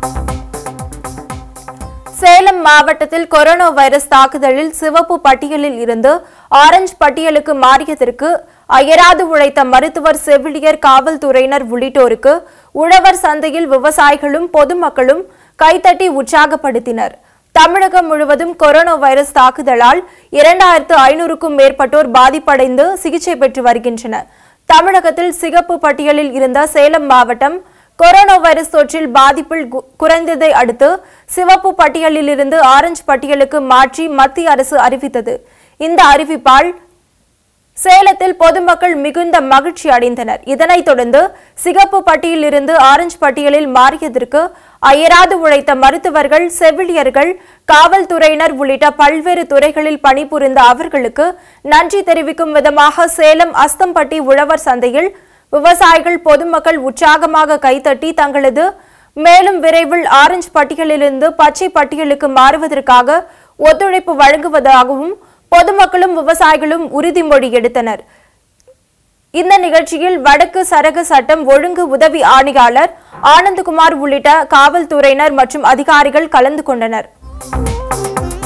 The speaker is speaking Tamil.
சேலம் மாவட்டத்தில் கொரோனா வைரஸ் தாக்குதலில் சிவப்பு பட்டியலில் இருந்து ஆரஞ்சு பட்டியலுக்கு மாறியதற்கு அயராது உழைத்த மருத்துவர் செவிலியர் காவல்துறையினர் உள்ளிட்டோருக்கு உழவர் சந்தையில் விவசாயிகளும் பொதுமக்களும் கைத்தட்டி உற்சாகப்படுத்தினர் தமிழகம் முழுவதும் கொரோனா வைரஸ் தாக்குதலால் இரண்டாயிரத்து ஐநூறுக்கும் மேற்பட்டோர் பாதிப்படைந்து சிகிச்சை பெற்று வருகின்றனர் தமிழகத்தில் சிகப்பு பட்டியலில் இருந்த சேலம் மாவட்டம் கொரோனா வைரஸ் தொற்றில் பாதிப்பில் கு- குறைந்ததை அடுத்து சிவப்பு பட்டியலிலிருந்து ஆரஞ்சு பட்டியலுக்கு மாற்றி மத்திய அரசு அறிவித்தது இந்த அறிவிப்பால் சேலத்தில் பொதுமக்கள் மிகுந்த மகிழ்ச்சி அடைந்தனர் இதனைத் தொடர்ந்து சிகப்பு பட்டியலிருந்து ஆரஞ்சு பட்டியலில் மாறியதற்கு அயராது உழைத்த மருத்துவர்கள் செவிலியர்கள் காவல்துறையினர் உள்ளிட்ட பல்வேறு துறைகளில் பணிபுரிந்த அவர்களுக்கு நன்றி தெரிவிக்கும் விதமாக சேலம் அஸ்தம்பட்டி உழவர் சந்தையில் விவசாயிகள் பொதுமக்கள் உற்சாகமாக கைத்தட்டி தங்களது மேலும் விரைவில் ஆரஞ்சு பட்டியலிலிருந்து பச்சை பட்டியலுக்கு மாறுவதற்காக ஒத்துழைப்பு வழங்குவதாகவும் பொதுமக்களும் விவசாயிகளும் உறுதிமொழி எடுத்தனர் இந்த நிகழ்ச்சியில் வடக்கு சரக சட்டம் ஒழுங்கு உதவி ஆணையாளர் ஆனந்தகுமார் உள்ளிட்ட காவல்துறையினர் மற்றும் அதிகாரிகள் கலந்து கொண்டனர்